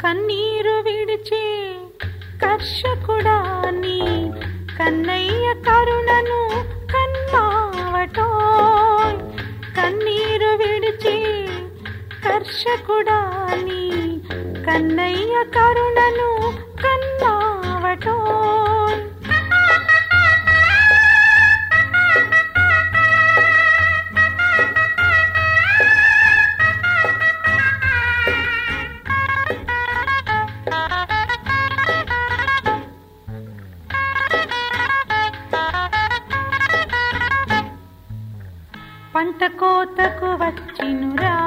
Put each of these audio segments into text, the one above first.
కన్నీరు విడిచే కర్షకుడా నీ కన్నయ్య కరుణను కన్నావటో కన్నీరు విడిచే కర్షకుడా నీ కన్నయ్య కరుణను కన్నావటో పంట కోతకు వచ్చినురా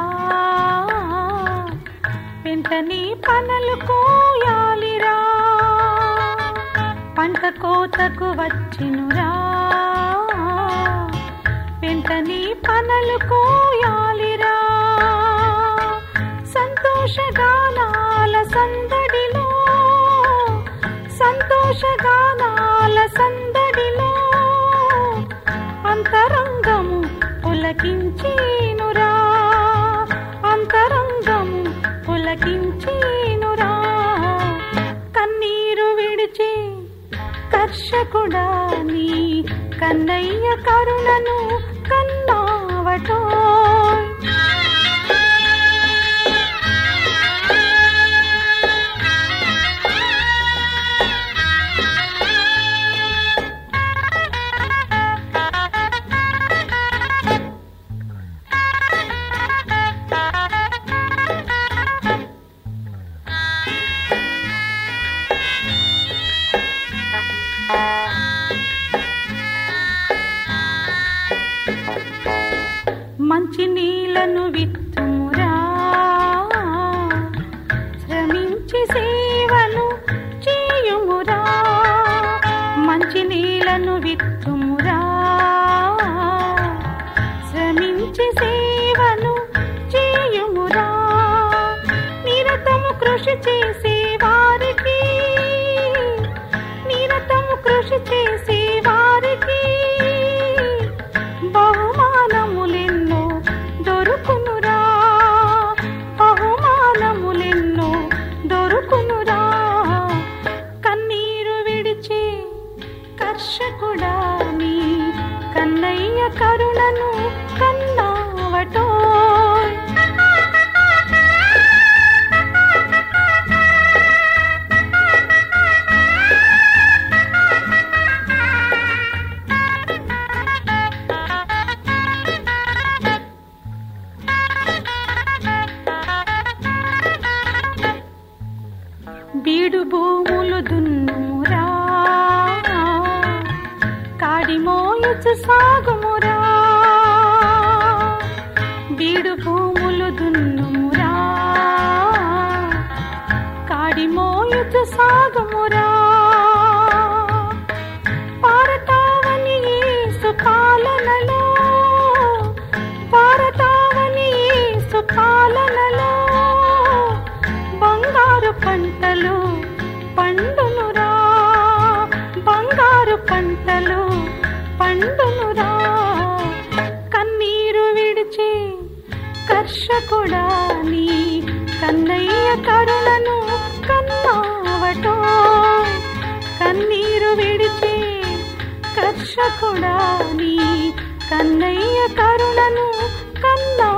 వెంటనే పనులు కోయాలిరా పంట కోతకు వచ్చినురా వెంటనే పనులు కోయాలిరా సంతోషగానాల సందడిలో సంతోషగానాల సందడిలో అంతరంగము పులకించేనురా అంతరంగము పులకించేనురా కన్నీరు విడిచే కర్షకుడా నీ కన్నయ్య కరుణను కన్నావటో మంచి నీళ్లను విత్తుమురా శ్రమించి సేవను చేయుమురా మంచి నీళ్లను విత్తుమురా శ్రమించి సేవను చేయుమురా నిరతము కృషి చేసే వారికి నిరతము కృషి చేసే వారికి బహుమానములెన్నో దొరుకునురా బహుమానములెన్నో దొరుకునురా కన్నీరు విడిచే కర్షకుడా నీ కన్నయ్య కరుణను కన్నావటో బీడు భూములు దున్నుమురా కాడి మోయుచు సాగుమురా బీడు భూములు దున్నుమురా కాడి మోయుచు సాగుమురా పారతావని యేసు పాలనలో పారతావని యేసు పాలనలో బంగారు పంటలు పండునురా బంగారు పంటలు పండునురా కన్నీరు విడిచే కర్షకుడా నీ కన్నయ్య కరుణను కన్నావటో కన్నీరు విడిచే కర్షకుడా నీ కన్నయ్య కరుణను కన్నా